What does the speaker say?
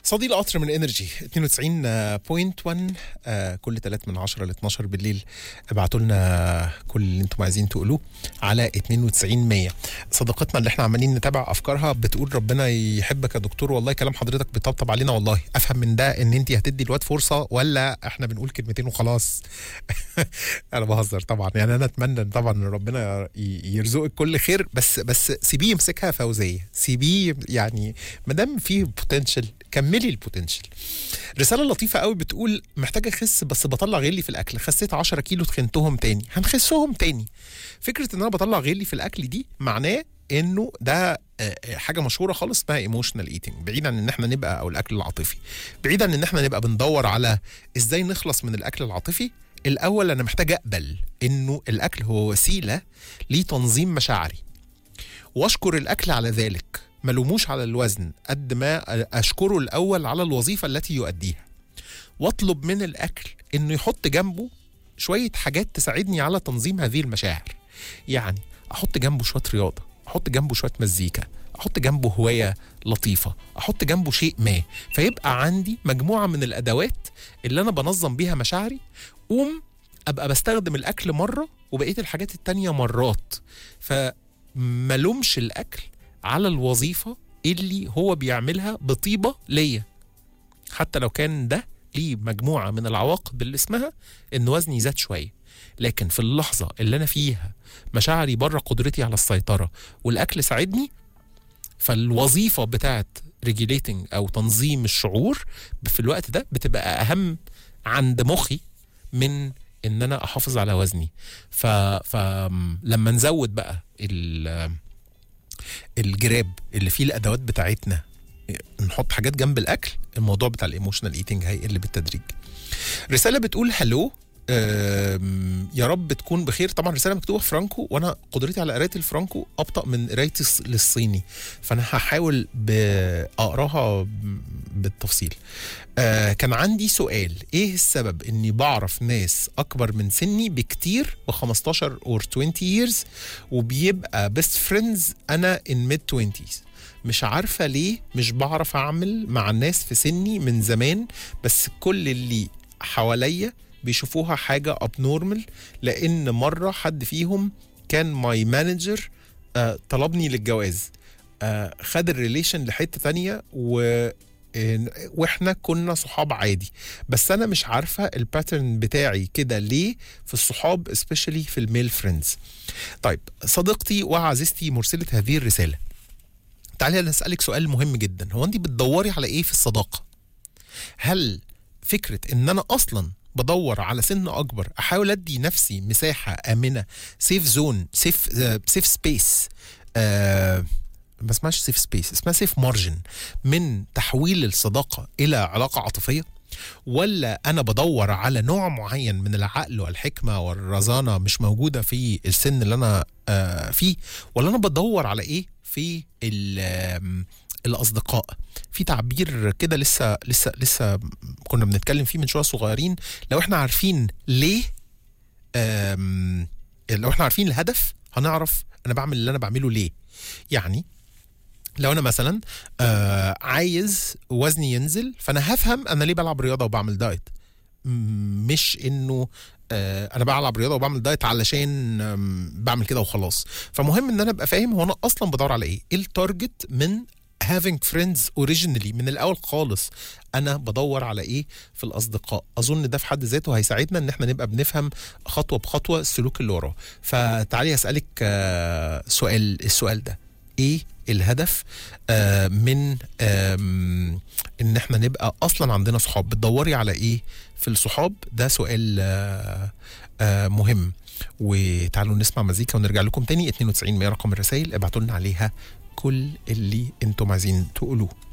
صدي القطر من انرجي 92.1 آه كل 3 من 10 ل 12 بالليل ابعتوا لنا كل اللي انتم عايزين تقولوه على 92 100 صديقتنا اللي احنا عمالين نتابع افكارها بتقول ربنا يحبك يا دكتور والله كلام حضرتك بيطبطب علينا والله افهم من ده ان انت هتدي الواد فرصه ولا احنا بنقول كلمتين وخلاص انا بهزر طبعا يعني انا اتمنى طبعا ان ربنا ي- يرزقك كل خير بس بس سيبيه يمسكها فوزيه سيبيه يعني ما دام فيه بوتنشال كملي البوتنشال رساله لطيفه قوي بتقول محتاجه اخس بس بطلع غلي في الاكل خسيت 10 كيلو تخنتهم تاني هنخسهم تاني فكره ان انا بطلع غلي في الاكل دي معناه انه ده آه، حاجه مشهوره خالص اسمها ايموشنال ايتنج بعيدا عن ان احنا نبقى او الاكل العاطفي بعيدا عن ان احنا نبقى بندور على ازاي نخلص من الاكل العاطفي الاول انا محتاج اقبل انه الاكل هو وسيله لتنظيم مشاعري واشكر الاكل على ذلك ملوموش على الوزن قد ما اشكره الاول على الوظيفه التي يؤديها واطلب من الاكل انه يحط جنبه شويه حاجات تساعدني على تنظيم هذه المشاعر يعني احط جنبه شويه رياضه احط جنبه شويه مزيكا احط جنبه هوايه لطيفه احط جنبه شيء ما فيبقى عندي مجموعه من الادوات اللي انا بنظم بيها مشاعري قوم ابقى بستخدم الاكل مره وبقيه الحاجات التانية مرات فملومش الاكل على الوظيفه اللي هو بيعملها بطيبه ليا حتى لو كان ده ليه مجموعه من العواقب اللي اسمها ان وزني زاد شويه لكن في اللحظه اللي انا فيها مشاعري بره قدرتي على السيطره والاكل ساعدني فالوظيفه بتاعت ريجيليتنج او تنظيم الشعور في الوقت ده بتبقى اهم عند مخي من ان انا احافظ على وزني ف فلما نزود بقى ال الجراب اللي فيه الادوات بتاعتنا نحط حاجات جنب الاكل الموضوع بتاع الايموشنال ايتنج هيقل بالتدريج رساله بتقول هلو أم، يا رب تكون بخير طبعا رساله مكتوبه في فرانكو وانا قدرتي على قرايه الفرانكو ابطا من قرايتي الص- للصيني فانا هحاول ب- اقراها ب- بالتفصيل آه كان عندي سؤال ايه السبب اني بعرف ناس اكبر من سني بكتير ب 15 اور 20 years وبيبقى بيست فريندز انا in ميد 20 مش عارفه ليه مش بعرف اعمل مع الناس في سني من زمان بس كل اللي حواليا بيشوفوها حاجه ابنورمال لان مره حد فيهم كان ماي مانجر آه طلبني للجواز آه خد الريليشن لحته تانية و آه، واحنا كنا صحاب عادي بس انا مش عارفه الباترن بتاعي كده ليه في الصحاب سبيشالي في الميل فريندز طيب صديقتي وعزيزتي مرسله هذه الرساله تعالي انا اسالك سؤال مهم جدا هو انت بتدوري على ايه في الصداقه هل فكره ان انا اصلا بدور على سن اكبر احاول ادي نفسي مساحه امنه سيف زون سيف سيف سبيس ما اسمهاش سيف سبيس اسمها سيف مارجن من تحويل الصداقه الى علاقه عاطفيه ولا انا بدور على نوع معين من العقل والحكمه والرزانه مش موجوده في السن اللي انا آه، فيه ولا انا بدور على ايه في ال- آم، الاصدقاء في تعبير كده لسه لسه لسه كنا بنتكلم فيه من شويه صغيرين لو احنا عارفين ليه آم، لو احنا عارفين الهدف هنعرف انا بعمل اللي انا بعمله ليه يعني لو انا مثلا آه عايز وزني ينزل فانا هفهم انا ليه بلعب رياضه وبعمل دايت م- مش انه آه انا بلعب رياضه وبعمل دايت علشان آم، بعمل كده وخلاص فمهم ان انا ابقى فاهم هو انا اصلا بدور على ايه ايه التارجت من having friends originally من الاول خالص انا بدور على ايه في الاصدقاء اظن ده في حد ذاته هيساعدنا ان احنا نبقى بنفهم خطوه بخطوه السلوك اللي وراه فتعالي اسالك آه سؤال السؤال ده ايه الهدف آه من آم، ان احنا نبقى اصلا عندنا صحاب بتدوري على ايه في الصحاب ده سؤال آه آه مهم وتعالوا نسمع مزيكا ونرجع لكم تاني 92 100 رقم الرسائل ابعتوا لنا عليها كل اللي انتم عايزين تقولوه